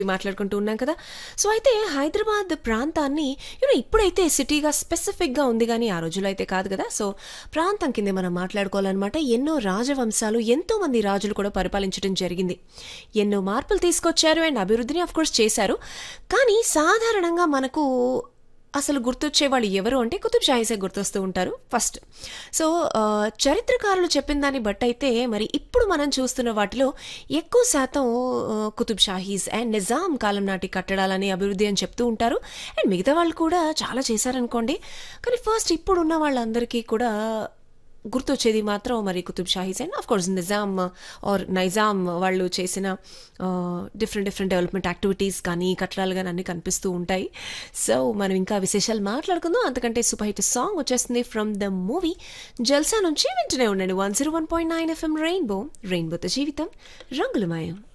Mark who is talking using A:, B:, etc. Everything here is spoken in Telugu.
A: మాట్లాడుకుంటూ ఉన్నాం కదా సో అయితే హైదరాబాద్ ప్రాంతాన్ని యూనో ఇప్పుడైతే సిటీగా స్పెసిఫిక్గా ఉంది కానీ ఆ రోజుల్లో అయితే కాదు కదా సో ప్రాంతం కింద మనం మాట్లాడుకోవాలన్నమాట ఎన్నో రాజవంశాలు ఎంతో మంది రాజులు కూడా పరిపాలించడం జరిగింది ఎన్నో మార్పులు తీసుకొచ్చారు అండ్ అభివృద్ధిని ఆఫ్ కోర్స్ చేశారు కానీ సాధారణంగా మనకు అసలు గుర్తొచ్చే వాళ్ళు ఎవరు అంటే కుతుబ్ షాహీసే గుర్తొస్తూ ఉంటారు ఫస్ట్ సో ఆ, చరిత్రకారులు చెప్పిన దాన్ని బట్టి అయితే మరి ఇప్పుడు మనం చూస్తున్న వాటిలో ఎక్కువ శాతం ఆ, కుతుబ్ షాహీస్ అండ్ నిజాం కాలం నాటి కట్టడాలని అభివృద్ధి అని చెప్తూ ఉంటారు అండ్ మిగతా వాళ్ళు కూడా చాలా చేశారనుకోండి కానీ ఫస్ట్ ఇప్పుడు ఉన్న వాళ్ళందరికీ కూడా గుర్తొచ్చేది మాత్రం మరి Qutub Shahis and of course Nizam or Nizam వాళ్ళు చేసిన డిఫరెంట్ డిఫరెంట్ డెవలప్మెంట్ యాక్టివిటీస్ కానీ కట్టడాలు కానీ అన్నీ కనిపిస్తూ ఉంటాయి సో మనం ఇంకా విశేషాలు మాట్లాడుకుందాం అంతకంటే సూపర్ హిట్ సాంగ్ వచ్చేస్తుంది ఫ్రమ్ ద మూవీ జల్సా నుంచి వింటూనే ఉండండి one zero one point nine FM rainbow రెయిన్బోతో జీవితం రంగులమయం